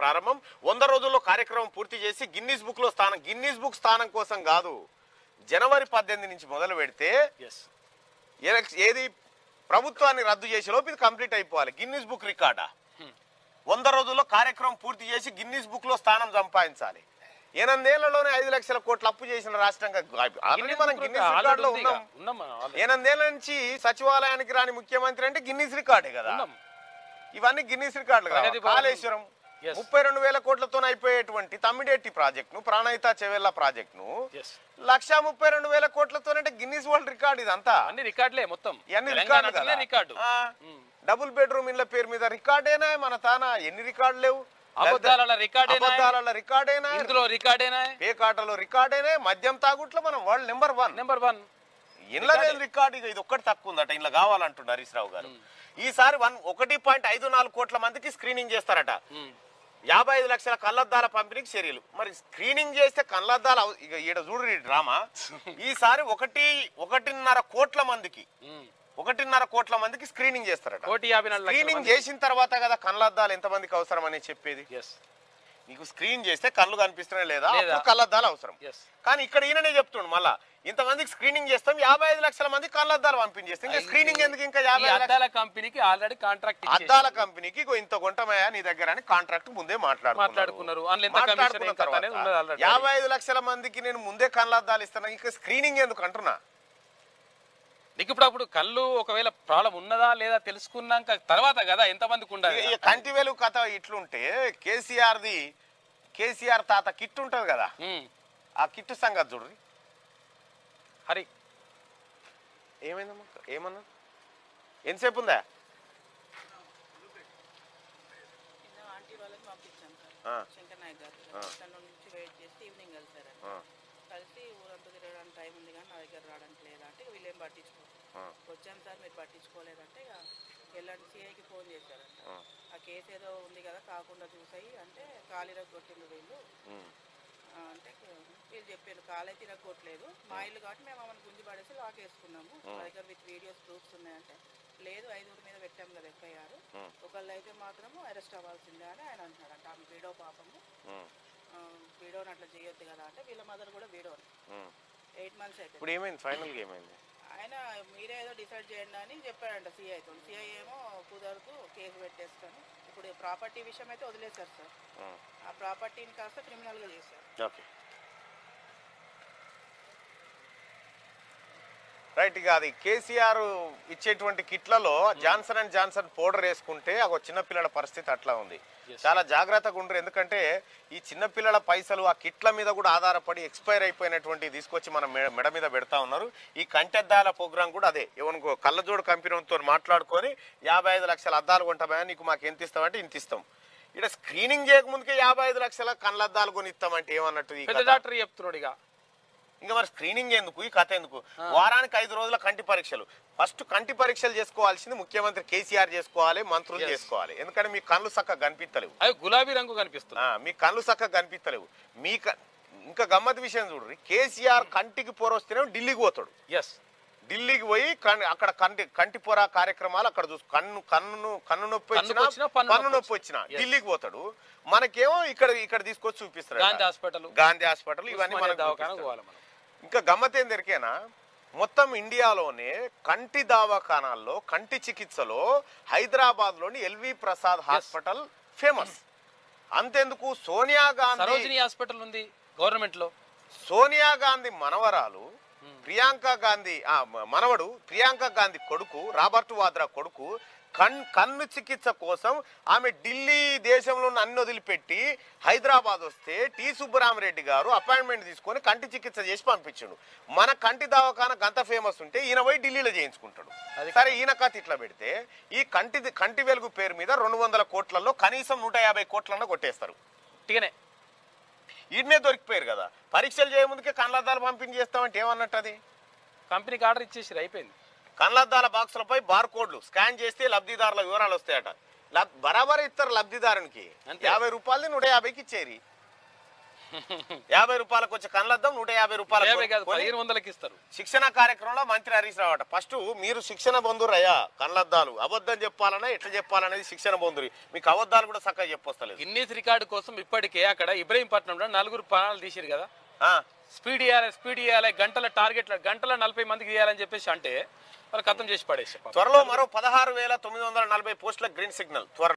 ప్రారంభం వంద రోజుల్లో కార్యక్రమం పూర్తి చేసి గిన్నీస్ బుక్ లో స్థానం గిన్నీస్ బుక్ స్థానం కోసం కాదు జనవరి పద్దెనిమిది నుంచి మొదలు పెడితే ఎస్ ఎలక్- ఏది ప్రభుత్వాన్ని రద్దు చేసే లోపు ఇది కంప్లీట్ అయిపోవాలి గిన్నీస్ బుక్ రికార్డా వంద రోజుల్లో కార్యక్రమం పూర్తి చేసి గిన్నీస్ బుక్ లో స్థానం సంపాదించాలి ఎనిమిదేళ్లలోనే ఐదు లక్షల కోట్లు అప్పు చేసిన రాష్ట్రంగా ఆల్రెడీ మనం గిన్నీస్ రికార్డులో ఉన్నాం ఉన్నాం మనం already. ఎనిమిదేళ్ల నుంచి సచివాలయానికి రాని ముఖ్యమంత్రి అంటే గిన్నీస్ రికార్డే కదా ఉన్నాం ఇవన్నీ గిన్నీస్ రికార్డులు కదా ప్రగతి భవన్. కాళేశ్వరం Yes. ముప్పై రెండు వేల కోట్లతో అయిపోయేటువంటి తమ్మిడేటి ప్రాజెక్ట్ ను ప్రాణహిత చెవెల్ల ప్రాజెక్ట్ ను ఎస్ లక్ష ముప్పై రెండు వేల కోట్లతో అంటే గిన్నీస్ వరల్డ్ రికార్డ్ ఇదంతా అన్ని రికార్డులే మొత్తం ఇవన్నీ తెలంగాణ రికార్డులు అంటేనే కదా. రికార్డు ఆ, డబుల్ బెడ్రూమ్ ఇళ్ళ పేరు మీద రికార్డేనా మన తాన ఎన్ని రికార్డు లేవు అబద్ధాల రికార్డేనా అబద్ధాల రికార్డేనా ఇందులో రికార్డేనా పేకాటలో రికార్డేనే మద్యం తాగుట్లో మనం world number one number one ఇళ్ళ లేని రికార్డు ఇక ఇది ఒక్కటి తక్కువ ఉందట ఇలా కావాలంటుండు హరీష్ రావు గారు ఈసారి వన్ ఒకటి పాయింట్ ఐదు నాలుగు కోట్ల మందికి స్క్రీనింగ్ చేస్తారట యాభై ఐదు లక్షల కళ్ళద్దాల పంపిణీకి చర్యలు మరి స్క్రీనింగ్ చేస్తే కళ్ళద్దాల అవ- ఇక ఈడ చూడు ఈ డ్రామా ఈసారి ఒకటి ఒకటిన్నర కోట్ల మందికి ఒకటిన్నర కోట్ల మందికి స్క్రీనింగ్ చేస్తారట కోటి యాభై నాలుగు లక్షల స్క్రీనింగ్ చేసిన తర్వాత కదా కళ్ళద్దాలు ఎంతమందికి అవసరం అని చెప్పేది ఎస్ నీకు స్క్రీన్ చేస్తే కళ్ళు కనిపిస్తున్నాయి లేదా లేదా. అప్పుడు కళ్ళద్దాలు అవసరం ఎస్ కానీ ఇక్కడ ఈయననే చెప్తుండు మళ్ళా ఇంతమందికి స్క్రీనింగ్ చేస్తాం యాభై ఐదు లక్షల మంది కళ్ళద్దాలు పంపించేస్తాం ఇంకా స్క్రీనింగ్ ఎందుకు ఇంకా ఈ యాభై ఐదు లక్షల- అద్దాల కంపెనీకి ఆల్రెడీ కాంట్రాక్ట్ అద్దాల కంపెనీకి ఇగో ఇంత గుంటమయ్యా నీ దగ్గర అని కాంట్రాక్ట్ ముందే మాట్లాడుకున్నారు మాట్లాడుకున్నారు. అందులో ఎంత కమిషన్ మాట్లాడుకున్న ఎంత అనేది ఉన్నది తర్వాత already. యాభై ఐదు లక్షల మందికి నేను ముందే కళ్ళద్దాలు ఇస్తాను ఇంకా స్క్రీనింగ్ ఎందుకు అంటున్నా నీకు ఇప్పుడు అప్పుడు కళ్ళు ఒకవేళ ప్రాబ్లం ఉన్నదా లేదా తెలుసుకున్నాక తర్వాత కదా ఎంత మందికి ఉండాలి ఇక ఈ కంటి వెలుగు కథ ఇట్లుంటే కేసీఆర్ ది కేసీఆర్ తాత కిట్ ఉంటది కదా ఉమ్. ఆ కిట్ సంగతి చూడ్రి హరి ఏమైందమ్మా ఏమన్నా ఎంతసేపు ఉందా కింద ఆంటీ వాళ్ళని పంపించాం ఆ. సార్ శంకర్ నాయక్ గారు ఆఫ్టర్నూన్ నుంచి వెయిట్ చేసి ఈవినింగ్ కలిసారు ఆ. కలిసి ఊరంతా తిరగడానికి టైం ఉంది కానీ నా దగ్గర రావడానికి లేదా అంటే వీళ్ళు ఏం పట్టించుకో ఆ. వచ్చాం సార్ మీరు పట్టించుకోలేదంటే ఇక వెళ్ళండి సిఐకి ఫోన్ చేశారంట ఆ. ఆ కేసు ఏదో ఉంది కదా కాకుండా చూసాయి అంటే కాలీలో కొట్టిండు వీళ్ళు ఉమ్. ఆ, అంటే వీళ్ళు చెప్పారు కాలే తిరగొట్టలేదు మా ఇల్లు కాబట్టి మేము ఆమెను గుంజి పడేసి లాక్ వేసుకున్నాము మా దగ్గర విత్ వీడియోస్ ప్రూఫ్స్ ఉన్నాయంటే లేదు ఐదుగురి మీద పెట్టాం కదా ఎఫ్ఐఆర్ ఒకళ్ళు అయితే మాత్రము అరెస్ట్ అవ్వాల్సిందే అని ఆయన అంటున్నాడంట ఆమె వీడో పాపము ఉమ్. ఆ, వీడోని అట్లా చేయొద్దు కదా అంటే వీళ్ళ మదర్ కూడా వీడోని ఉమ్. ఎయిట్ మంత్స్ అయిపోయింది ఇప్పుడు ఏమైంది ఫైనల్గా ఏమైంది ఆయన మీరే ఏదో డిసైడ్ చేయండి అని చెప్పాడంట సిఐతో సిఐ ఏమో కుదరదు కేసు పెట్టేస్తాను ఇప్పుడు ప్రాపర్టీ విషయం అయితే వదిలేశారు సార్ ఉమ్. ఆ ప్రాపర్టీని కాస్త క్రిమినల్గా చేశారు ఓకే రైట్ ఇక అది కేసీఆర్ ఇచ్చేటువంటి కిట్లలో జాన్సన్ అండ్ జాన్సన్ పౌడర్ వేసుకుంటే ఒక చిన్నపిల్లల పరిస్థితి అట్లా ఉంది చాలా జాగ్రత్తగా ఉండరు ఎందుకంటే ఈ చిన్నపిల్లల పైసలు ఆ కిట్ల మీద కూడా ఆధారపడి ఎక్స్పైర్ అయిపోయినటువంటి తీసుకొచ్చి మన మె- మెడ మీద పెడతా ఉన్నారు ఈ కంటెద్దాల ప్రోగ్రామ్ కూడా అదే ఎవరికో కళ్ళజోడు కంపెనీతో మాట్లాడుకొని యాభై ఐదు లక్షల అద్దాలు కొంటామా నీకు మాకు ఎంత ఇస్తామంటే ఇంత ఇస్తాం ఇక్కడ స్క్రీనింగ్ చేయకముందుకే యాభై ఐదు లక్షల కళ్ళద్దాలు కొని ఇస్తామంటే ఏమన్నట్టు ఈ పెద్ద కథ? డాక్టర్ చెప్తున్నాడు ఇక ఇంకా మరి స్క్రీనింగ్ ఎందుకు ఈ కథ ఎందుకు వారానికి ఐదు రోజుల కంటి పరీక్షలు ఫస్ట్ కంటి పరీక్షలు చేసుకోవాల్సింది ముఖ్యమంత్రి కేసీఆర్ చేసుకోవాలి మంత్రులు చేసుకోవాలి ఎందుకంటే మీ కళ్ళు చక్కగా కనిపిస్తలేవు అవి గులాబీ రంగు కనిపిస్తుంది ఆ, మీ కళ్ళు చక్కగా కనిపిస్తలేవు మీ క- ఇంకా గమ్మత్ విషయం చూడండి కేసీఆర్ కంటికి పొర వస్తేనే ఢిల్లీకి పోతాడు ఎస్ ఢిల్లీకి పోయి కన్- అక్కడ కంటి కంటి పొర కార్యక్రమాలు అక్కడ చూసు కన్ను కన్ను కన్ను నొప్పి కన్నుకు వచ్చినా వచ్చినా, పన్ను పన్ను నొప్పి నొప్పి వచ్చినా ఢిల్లీకి పోతాడు మనకేమో ఇక్కడ ఇక్కడ తీసుకొచ్చి చూపిస్తారు గాంధీ హాస్పిటల్ గాంధీ హాస్పిటల్ ఇవన్నీ మనకు దవాఖాన చూపిస్తారు. పోవాలి మనం ఇంకా గమ్మత్ ఏం దొరికేనా మొత్తం ఇండియాలోనే కంటి దవాఖానాల్లో కంటి చికిత్సలో హైదరాబాద్ లోని ఎల్వి ప్రసాద్ హాస్పిటల్ ఫేమస్ అంతెందుకు సోనియా గాంధీ సరోజిని హాస్పిటల్ ఉంది గవర్నమెంట్ లో సోనియా గాంధీ మనవరాలు ప్రియాంక గాంధీ ఆ, మ- మనవడు ప్రియాంక గాంధీ కొడుకు రాబర్ట్ వాద్రా కొడుకు కన్ కన్ను చికిత్స కోసం ఆమె ఢిల్లీ దేశంలో ఉన్న అన్ని వదిలిపెట్టి హైదరాబాద్ వస్తే టి సుబ్బరామరెడ్డి గారు అపాయింట్మెంట్ తీసుకొని కంటి చికిత్స చేసి పంపించాడు మన కంటి దవాఖాన గంత ఫేమస్ ఉంటే ఈయన పోయి ఢిల్లీలో చేయించుకుంటాడు అది సరే ఈయన కథ ఇట్లా పెడితే ఈ కంటి కంటి వెలుగు పేరు మీద రెండు వందల కోట్లలో కనీసం నూట యాభై కోట్లన్నా కొట్టేస్తారు ఉట్టిగానే ఈడనే దొరికిపోయారు కదా పరీక్షలు చేయముందుకే కళ్ళద్దాలు పంపిణీ చేస్తామంటే ఏమన్నట్టు అది కంపెనీకి ఆర్డర్ ఇచ్చేసి అయిపోయింది కళ్ళద్దాల బాక్సులపై బార్ కోడ్లు స్కాన్ చేస్తే లబ్ధిదారుల వివరాలు వస్తాయట లబ్- బరాబర్ ఇస్తారు లబ్ధిదారునికి అంతే. యాభై రూపాయలది నూట యాభైకి ఇచ్చేరి యాభై రూపాయలకు వచ్చే కళ్ళద్దాం నూట యాభై రూపాయలకు యాభై కాదు కొని పదిహేను వందలకి ఇస్తారు శిక్షణ కార్యక్రమంలో మంత్రి హరీష్ రావు అట ఫస్ట్ మీరు శిక్షణ పొందురయ్యా కళ్ళద్దాలు అబద్ధం చెప్పాలన్నా ఎట్లా చెప్పాలనేది శిక్షణ పొందురి మీకు అబద్ధాలు కూడా చక్కగా చెప్పొస్తలేదు గిన్నీస్ రికార్డు కోసం ఇప్పటికే అక్కడ ఇబ్రహీంపట్నంలో నలుగురు ప్రాణాలు తీసిరు కదా ఆ, స్పీడ్ ఇవ్వాలి స్పీడ్ ఇవ్వాలి గంటల టార్గెట్ గంటల నలభై మందికి తీయాలని చెప్పేసి అంటే వాళ్ళు ఖతం చేసి పడేసి త్వరలో మరో పదహారు వేల తొమ్మిది వందల నలభై పోస్టుల గ్రీన్ సిగ్నల్ త్వర